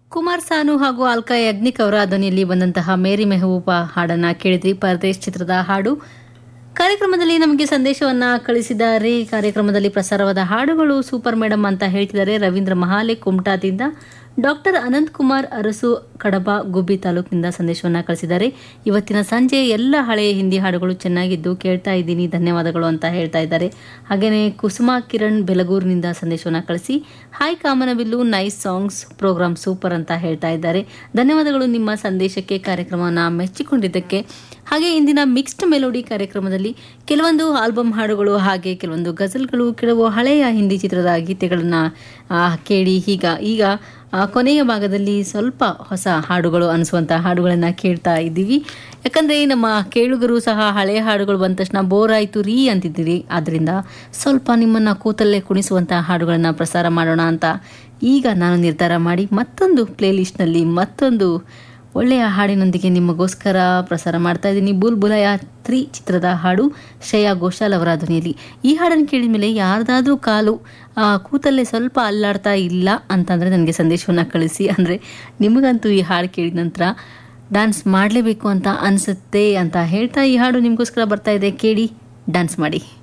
ಕುಮಾರ್ ಸಾನು ಹಾಗೂ ಅಲ್ಕಾ ಯಜ್ನಿಕ್ ಅವರ ಧ್ವನಿಯಲ್ಲಿ ಬಂದಂತಹ ಮೇರಿ ಮೆಹಬೂಬಾ ಹಾಡನ್ನ ಕೇಳಿದ್ರಿ ಪರದೇಶ್ ಚಿತ್ರದ ಹಾಡು ಕಾರ್ಯಕ್ರಮದಲ್ಲಿ ನಮಗೆ ಸಂದೇಶವನ್ನ ಕಳಿಸಿದ್ದಾರೆ ಕಾರ್ಯಕ್ರಮದಲ್ಲಿ ಪ್ರಸಾರವಾದ ಹಾಡುಗಳು ಸೂಪರ್ ಮೇಡಮ್ ಅಂತ ಹೇಳ್ತಿದ್ದಾರೆ ರವೀಂದ್ರ ಮಹಾಲೆ ಕುಮಟಾದಿಂದ ಡಾಕ್ಟರ್ ಅನಂತ್ ಕುಮಾರ್ ಅರಸು ಕಡಬ ಗುಬ್ಬಿ ತಾಲೂಕಿನಿಂದ ಸಂದೇಶವನ್ನ ಕಳಿಸಿದ್ದಾರೆ ಇವತ್ತಿನ ಸಂಜೆ ಎಲ್ಲ ಹಳೆಯ ಹಿಂದಿ ಹಾಡುಗಳು ಚೆನ್ನಾಗಿದ್ದು ಕೇಳ್ತಾ ಇದ್ದೀನಿ ಧನ್ಯವಾದಗಳು ಅಂತ ಹೇಳ್ತಾ ಇದ್ದಾರೆ ಹಾಗೆಯೇ ಕುಸುಮಾ ಕಿರಣ್ ಬೆಲಗೂರಿನಿಂದ ಸಂದೇಶವನ್ನ ಕಳಿಸಿ ಹಾಯ್ ಕಾಮನಬಿಲ್ಲು ನೈಸ್ ಸಾಂಗ್ಸ್ ಪ್ರೋಗ್ರಾಮ್ ಸೂಪರ್ ಅಂತ ಹೇಳ್ತಾ ಇದ್ದಾರೆ ಧನ್ಯವಾದಗಳು ನಿಮ್ಮ ಸಂದೇಶಕ್ಕೆ ಕಾರ್ಯಕ್ರಮವನ್ನು ಮೆಚ್ಚಿಕೊಂಡಿದ್ದಕ್ಕೆ ಹಾಗೆ ಇಂದಿನ ಮಿಕ್ಸ್ಡ್ ಮೆಲೋಡಿ ಕಾರ್ಯಕ್ರಮದಲ್ಲಿ ಕೆಲವೊಂದು ಆಲ್ಬಮ್ ಹಾಡುಗಳು ಹಾಗೆ ಕೆಲವೊಂದು ಗಜಲ್ಗಳು ಕೆಲವು ಹಳೆಯ ಹಿಂದಿ ಚಿತ್ರದ ಗೀತೆಗಳನ್ನು ಕೇಳಿ ಈಗ ಈಗ ಆ, ಕೊನೆಯ ಭಾಗದಲ್ಲಿ ಸ್ವಲ್ಪ ಹೊಸ ಹಾಡುಗಳು ಅನಿಸುವಂಥ ಹಾಡುಗಳನ್ನು ಕೇಳ್ತಾ ಇದ್ದೀವಿ ಯಾಕಂದರೆ ನಮ್ಮ ಕೇಳುಗರು ಸಹ ಹಳೆಯ ಹಾಡುಗಳು ಬಂದ ತಕ್ಷಣ ಬೋರ್ ಆಯಿತು ರೀ ಅಂತಿದ್ದೀರಿ ಆದ್ದರಿಂದ ಸ್ವಲ್ಪ ನಿಮ್ಮನ್ನು ಕೂತಲ್ಲೇ ಕುಣಿಸುವಂಥ ಹಾಡುಗಳನ್ನು ಪ್ರಸಾರ ಮಾಡೋಣ ಅಂತ ಈಗ ನಾನು ನಿರ್ಧಾರ ಮಾಡಿ ಮತ್ತೊಂದು ಪ್ಲೇಲಿಸ್ಟ್ನಲ್ಲಿ ಮತ್ತೊಂದು ಒಳ್ಳೆಯ ಹಾಡಿನೊಂದಿಗೆ ನಿಮಗೋಸ್ಕರ ಪ್ರಸಾರ ಮಾಡ್ತಾ ಇದ್ದೀನಿ ಬುಲ್ ಬುಲಯ ತ್ರೀ ಚಿತ್ರದ ಹಾಡು ಶ್ರೇಯಾ ಘೋಷಾಲ್ ಅವರ ಧ್ವನಿಯಲ್ಲಿ ಈ ಹಾಡನ್ನು ಕೇಳಿದ ಮೇಲೆ ಯಾರ್ದಾದ್ರೂ ಕಾಲು ಆ, ಕೂತಲ್ಲೇ ಸ್ವಲ್ಪ ಅಲ್ಲಾಡ್ತಾ ಇಲ್ಲ ಅಂತಂದರೆ ನನಗೆ ಸಂದೇಶವನ್ನು ಕಳಿಸಿ ಅಂದರೆ ನಿಮಗಂತೂ ಈ ಹಾಡು ಕೇಳಿದ ನಂತರ ಡ್ಯಾನ್ಸ್ ಮಾಡಲೇಬೇಕು ಅಂತ ಅನಿಸುತ್ತೆ ಅಂತ ಹೇಳ್ತಾ ಈ ಹಾಡು ನಿಮಗೋಸ್ಕರ ಬರ್ತಾ ಇದೆ ಕೇಳಿ ಡ್ಯಾನ್ಸ್ ಮಾಡಿ